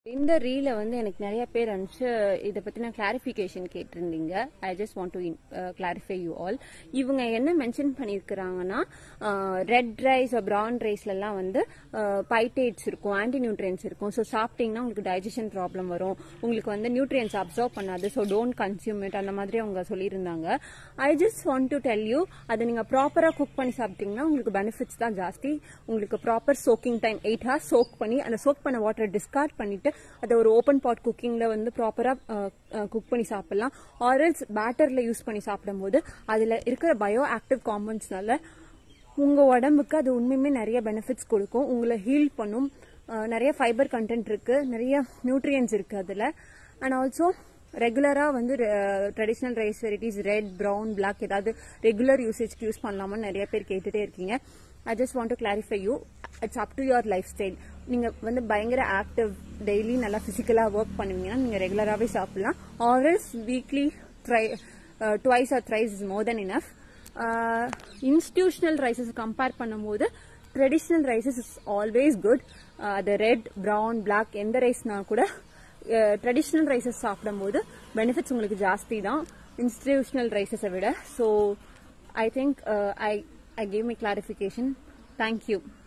இந்த ரீல வந்து எனக்கு நிறைய பேர் அனுப்பிச்சு இதை பத்தின கிளாரிபிகேஷன் கேட்டிருந்தீங்க I just want to clarify you all இவங்க என்ன மென்ஷன் பண்ணியிருக்கிறாங்கன்னா ரெட் ரைஸ் ப்ரௌன் ரைஸ்லலாம் வந்து பைட்டேட்ஸ் இருக்கும் ஆன்டி நியூட்ரியன்ஸ் இருக்கும் ஸோ சாப்பிட்டீங்கன்னா உங்களுக்கு டைஜஷன் ப்ராப்ளம் வரும் உங்களுக்கு வந்து நியூட்ரியன்ஸ் அப்சர்வ் பண்ணாது ஸோ டோன்ட் கன்சியூம் இட் அந்த மாதிரி அவங்க சொல்லியிருந்தாங்க I just want to tell you அதை நீங்கள் ப்ராப்பராக குக் பண்ணி சாப்பிட்டீங்கன்னா உங்களுக்கு பெனிஃபிட்ஸ் தான் ஜாஸ்தி உங்களுக்கு proper soaking time eight hours soak பண்ணி அந்த சோக் பண்ண வாட்டரை டிஸ்கார்ட் பண்ணிட்டு அதை ஒரு ஓப்பன் பாட் குக்கிங்கில் வந்து ப்ராப்பராக குக் பண்ணி சாப்பிடலாம் ஆரல்ஸ் பேட்டரில் யூஸ் பண்ணி சாப்பிடும்போது அதில் இருக்கிற பயோ ஆக்டிவ் காம்பவுண்ட்ஸ்னால உங்கள் உடம்புக்கு அது உண்மையுமே நிறைய பெனிஃபிட்ஸ் கொடுக்கும் உங்களை ஹீல் பண்ணும் அஹ் நிறைய ஃபைபர் கண்டென்ட் இருக்கு நிறைய நியூட்ரியன்ஸ் இருக்கு அதில் அண்ட் ஆல்சோ ரெகுலராக வந்து traditional rice varieties red brown black ஏதாவது ரெகுலர் யூசேஜ்க்கு யூஸ் பண்ணலாமான்னு நிறைய பேர் கேட்டுட்டே இருக்கீங்க I just want to clarify you it's up to your lifestyle நீங்கள் வந்து பயங்கர ஆக்டிவ் டெய்லி நல்லா ஃபிசிக்கலாக ஒர்க் பண்ணுவீங்கன்னா நீங்கள் ரெகுலராகவே சாப்பிடலாம் or else weekly try twice or thrice is more than enough institutional rices compare பண்ணும்போது traditional rices is always good அது ரெட் ப்ரௌன் பிளாக் எந்த ரைஸ்னா கூட ட்ரெடிஷ்னல் ரைசஸ் சாப்பிடும்போது பெனிஃபிட்ஸ் உங்களுக்கு ஜாஸ்தி தான் இன்ஸ்டிடியூஷனல் ரைசஸை விட so I think I I give my clarification thank you